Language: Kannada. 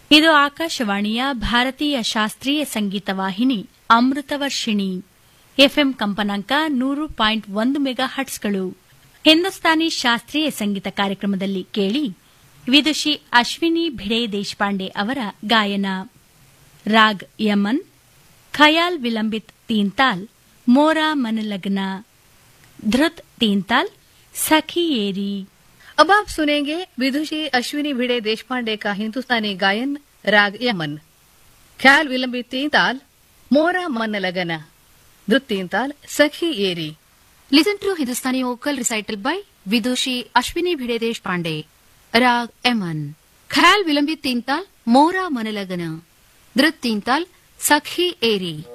ಇದು ಆಕಾಶವಾಣಿಯ ಭಾರತೀಯ ಶಾಸ್ತ್ರೀಯ ಸಂಗೀತ ವಾಹಿನಿ ಅಮೃತವರ್ಷಿಣಿ ಎಫ್ಎಂ ಕಂಪನಾಂಕ ನೂರು ಪಾಯಿಂಟ್ ಒಂದು ಮೆಗಾ ಹಟ್ಸ್ಗಳು ಹಿಂದೂಸ್ತಾನಿ ಶಾಸ್ತ್ರೀಯ ಸಂಗೀತ ಕಾರ್ಯಕ್ರಮದಲ್ಲಿ ಕೇಳಿ ವಿದುಷಿ ಅಶ್ವಿನಿ ಭಿಡೆ ದೇಶಪಾಂಡೆ ಅವರ ಗಾಯನ ರಾಗ್ ಯಮನ್ ಖಯಾಲ್ ವಿಲಂಬಿತ್ ತೀನ್ತಾಲ್ ಮೋರಾ ಮನಲಗ್ನ ಧೃತ್ तीनताल सखी एरी अब आप सुनेंगे विदुषी अश्विनी भिड़े देशपांडे का हिंदुस्तानी गायन राग यमन ख्याल विलंबित तीन ताल मोरा मन लगन धृत तीन ताल सखी एरी Listen to Hindustani vocal recital by Vidushi Ashwini Bhide Deshpande. Rag Eman. Khayal Vilambit Tintal Mora Manalagana. Dhrit Tintal Sakhi Eri.